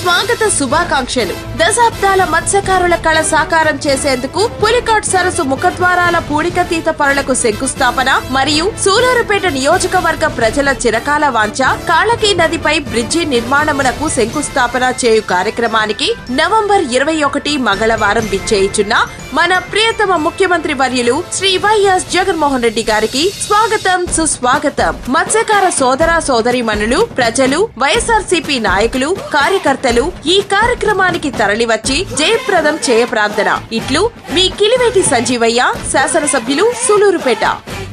స్వాగత శుభాకాంక్షలు దశాబ్దాల మత్స్యకారుల కళ సాకారం చేసేందుకు పులికాట్ సరస్సు ముఖద్వారాల పూడికతీత పనులకు శంకుస్థాపన మరియు సూలూరుపేట నియోజకవర్గ ప్రజల చిరకాల వాంఛ కాళకీ నదిపై బ్రిడ్జి నిర్మాణమునకు శంకుస్థాపన చేయు కార్యక్రమానికి నవంబర్ ఇరవై ఒకటి మంగళవారం విచ్చేయుచున్న మన ప్రియతమ ముఖ్యమంత్రి వర్యులు శ్రీ వైఎస్ జగన్మోహన్ రెడ్డి గారికి స్వాగతం సుస్వాగతం మత్స్యకార సోదర సోదరిమణులు ప్రజలు వైఎస్ఆర్సీపీ నాయకులు కార్యకర్తలు ఈ కార్యక్రమానికి తరలివచ్చి జయప్రదం చేయ ప్రార్థన ఇట్లు మీ కిలివేటి సంజీవయ్య శాసనసభ్యులు సులూరుపేట